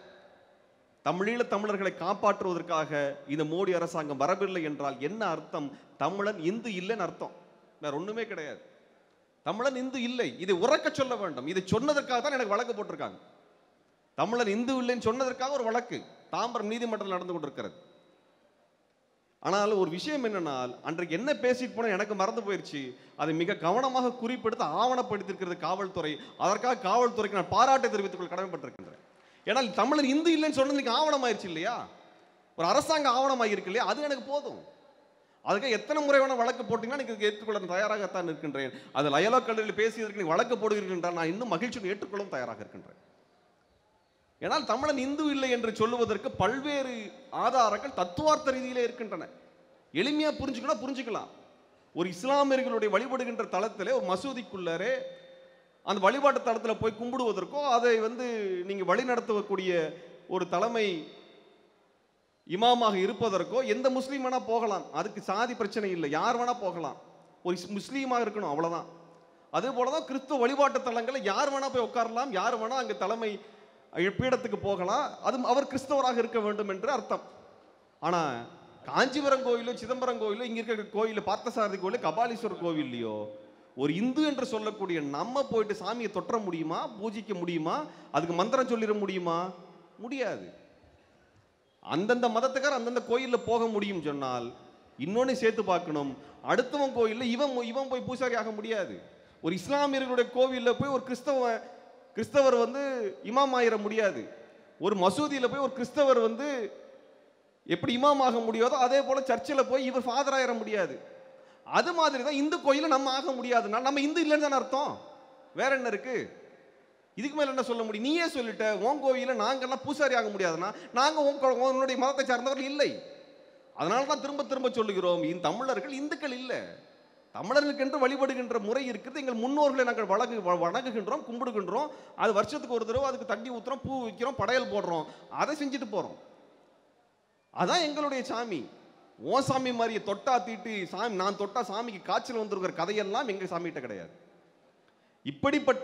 தமிழீழ தமிழர்களை காப்பாற்றுவதற்காக இந்த மோடி அரசாங்கம் வரவில்லை என்றால் என்ன அர்த்தம் தமிழன் இந்து இல்லைன்னு அர்த்தம் வேற ஒண்ணுமே கிடையாது தமிழன் இந்து இல்லை இதை உறக்க சொல்ல வேண்டும் இதை சொன்னதற்காக தான் எனக்கு வழக்கு போட்டிருக்காங்க தமிழன் இந்து இல்லைன்னு சொன்னதற்காக ஒரு வழக்கு தாம்பரம் நீதிமன்றத்தில் நடந்து கொண்டிருக்கிறது ஆனால் ஒரு விஷயம் என்னன்னால் அன்றைக்கு என்ன பேசிட்டு போனா எனக்கு மறந்து போயிடுச்சு அதை மிக கவனமாக குறிப்பெடுத்து ஆவணப்படுத்தியிருக்கிறது காவல்துறை அதற்காக காவல்துறைக்கு நான் பாராட்டை தெரிவித்துக் கொள்ள கடமைப்பட்டிருக்கின்றேன் ஏன்னால் தமிழர் இந்து இல்லைன்னு சொன்னது இன்னைக்கு ஆவணமாயிருச்சு இல்லையா ஒரு அரசாங்க ஆவணமாக இருக்கு இல்லையா அது எனக்கு போதும் அதுக்காக எத்தனை முறை வேணா வழக்கு போட்டீங்கன்னா எனக்கு ஏற்றுக்கொள்ள தயாராகத்தான் இருக்கின்றேன் அது லயலோ கல்லூரியில் பேசியதற்கு நீ வழக்கு போடுகிறீர்கள் நான் இன்னும் மகிழ்ச்சியுடன் ஏற்றுக்கொள்ளவும் தயாராக இருக்கின்றேன் ஏனால் தமிழன் இந்து இல்லை என்று சொல்லுவதற்கு பல்வேறு ஆதாரங்கள் தத்துவார்த்த ரீதியிலே இருக்கின்றன எளிமையா புரிஞ்சுக்கணும் புரிஞ்சுக்கலாம் ஒரு இஸ்லாமியர்களுடைய வழிபடுகின்ற தளத்திலே ஒரு மசூதிக்குள்ளரே அந்த வழிபாட்டு தளத்தில் போய் கும்பிடுவதற்கோ அதை வந்து நீங்க வழி நடத்தக்கூடிய ஒரு தலைமை இமாமாக இருப்பதற்கோ எந்த முஸ்லீம் வேணா போகலாம் அதுக்கு சாதி பிரச்சனை இல்லை யார் வேணா போகலாம் ஒரு இஸ்- முஸ்லீமாக இருக்கணும் அவ்வளவுதான் அதே போலதான் கிறிஸ்துவ வழிபாட்டு தலங்களில் யார் வேணா போய் உட்காரலாம் யார் வேணா அங்க தலைமை பீடத்துக்கு போகலாம் அது அவர் கிறிஸ்தவராக இருக்க வேண்டும் என்று அர்த்தம் ஆனா காஞ்சிபுரம் கோயிலோ சிதம்பரம் கோயிலோ இங்க இருக்கிற கோயில் பார்த்தசாரதி கோயில் கபாலீஸ்வரர் கோவில்லையோ ஒரு இந்து என்று சொல்லக்கூடிய நம்ம போயிட்டு சாமியை தொற்ற முடியுமா பூஜிக்க முடியுமா அதுக்கு மந்திரம் சொல்லிட முடியுமா முடியாது அந்தந்த மதத்துக்கார் அந்தந்த கோயிலில் போக முடியும் சொன்னால் இன்னொன்னு சேர்த்து பார்க்கணும் அடுத்தவன் கோயிலில் இவன் இவன் போய் பூசாரி ஆக முடியாது ஒரு இஸ்லாமியர்களுடைய கோவிலில் போய் ஒரு கிறிஸ்தவ கிறிஸ்தவர் வந்து இமாம் ஆயிட முடியாது ஒரு மசூதியில் போய் ஒரு கிறிஸ்தவர் வந்து எப்படி இமாம் ஆக முடியாதோ அதே போல சர்ச்சில் போய் இவர் ஃபாதர் ஆயிட முடியாது அது மாதிரி தான் இந்து கோயிலில் நம்ம ஆக முடியாதுன்னா நம்ம இந்து இல்லைன்னு தானே அர்த்தம் வேற என்ன இருக்கு இதுக்கு மேல என்ன சொல்ல முடியும் நீயே சொல்லிட்ட உன் கோயில நாங்கெல்லாம் பூசாரி ஆக முடியாதுன்னா நாங்க உன் கோ- உன்னுடைய மதத்தை சார்ந்தவர்கள் இல்லை அதனால தான் திரும்ப திரும்ப சொல்லுகிறோம் இந்த தமிழர்கள் இந்துக்கள் இல்லை தமிழர்களுக்கென்று வழிபடுகின்ற முறை இருக்குது எங்கள் முன்னோர்களை நாங்கள் வழங்கு வ- வணங்குகின்றோம் கும்பிடுகின்றோம் அது வருஷத்துக்கு ஒரு தடவை அதுக்கு தண்ணி ஊத்துறோம் பூ வைக்கிறோம் படையல் போடுறோம் அதை செஞ்சுட்டு போறோம் அதான் எங்களுடைய சாமி ஓ சாமி மாதிரியே தொட்டா தீட்டு சாமி நான் தொட்டா சாமிக்கு காய்ச்சல் வந்திருக்கிற கதையெல்லாம் எங்க சாமிகிட்ட கிடையாது இப்படிப்பட்ட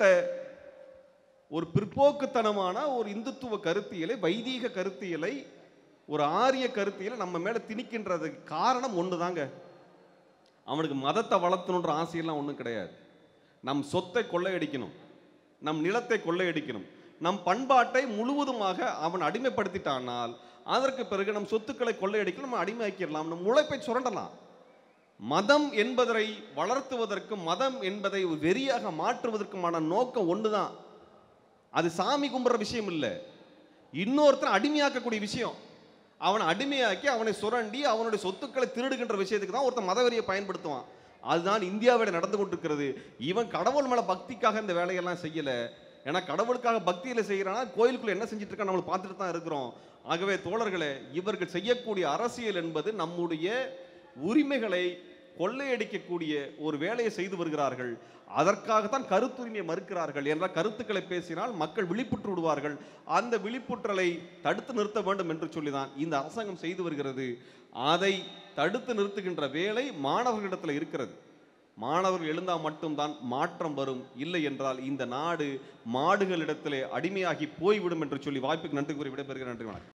ஒரு பிற்போக்குத்தனமான ஒரு இந்துத்துவ கருத்தியலை வைதீக கருத்தியலை ஒரு ஆரிய கருத்தியலை நம்ம மேல திணிக்கின்றதுக்கு காரணம் ஒண்ணுதாங்க அவனுக்கு மதத்தை வளர்த்தணுன்ற ஆசையெல்லாம் ஒண்ணும் கிடையாது நம் சொத்தை கொள்ளையடிக்கணும் நம் நிலத்தை கொள்ளையடிக்கணும் நம் பண்பாட்டை முழுவதுமாக அவன் அடிமைப்படுத்திட்டானால் அதற்கு பிறகு நம் சொத்துக்களை கொள்ளையடிக்க நம்ம அடிமையாக்கிடலாம் நம் உழைப்பை சுரண்டலாம் மதம் என்பதை வளர்த்துவதற்கும் மதம் என்பதை ஒரு வெறியாக மாற்றுவதற்குமான நோக்கம் ஒண்ணுதான் அது சாமி கும்பிட்ற விஷயம் இல்லை இன்னொருத்தன் அடிமையாக்கக்கூடிய விஷயம் அவனை அடிமையாக்கி அவனை சுரண்டி அவனுடைய சொத்துக்களை திருடுகின்ற விஷயத்துக்கு தான் ஒருத்தன் மதவெறியை பயன்படுத்துவான் அதுதான் இந்தியாவில் நடந்து கொண்டிருக்கிறது இவன் கடவுள் மேல பக்திக்காக இந்த வேலையெல்லாம் செய்யல ஏன்னா கடவுளுக்காக பக்தியில செய்யறானா கோயிலுக்குள்ள என்ன செஞ்சுட்டு இருக்கா நம்ம பார்த்துட்டு தான் இருக்கிறோம் ஆகவே தோழர்களே இவர்கள் செய்யக்கூடிய அரசியல் என்பது நம்முடைய உரிமைகளை கொள்ளையடிக்கக்கூடிய ஒரு வேலையை செய்து வருகிறார்கள் அதற்காகத்தான் கருத்துரிமையை மறுக்கிறார்கள் என்ற கருத்துக்களை பேசினால் மக்கள் விழிப்புற்று விடுவார்கள் அந்த விழிப்புற்றலை தடுத்து நிறுத்த வேண்டும் என்று சொல்லிதான் இந்த அரசாங்கம் செய்து வருகிறது அதை தடுத்து நிறுத்துகின்ற வேலை மாணவர்களிடத்தில் இருக்கிறது மாணவர்கள் எழுந்தால் மட்டும்தான் மாற்றம் வரும் இல்லை என்றால் இந்த நாடு மாடுகளிடத்திலே அடிமையாகி போய்விடும் என்று சொல்லி வாய்ப்புக்கு நன்றி கூறி விடைபெறுகிறேன் நன்றி வணக்கம்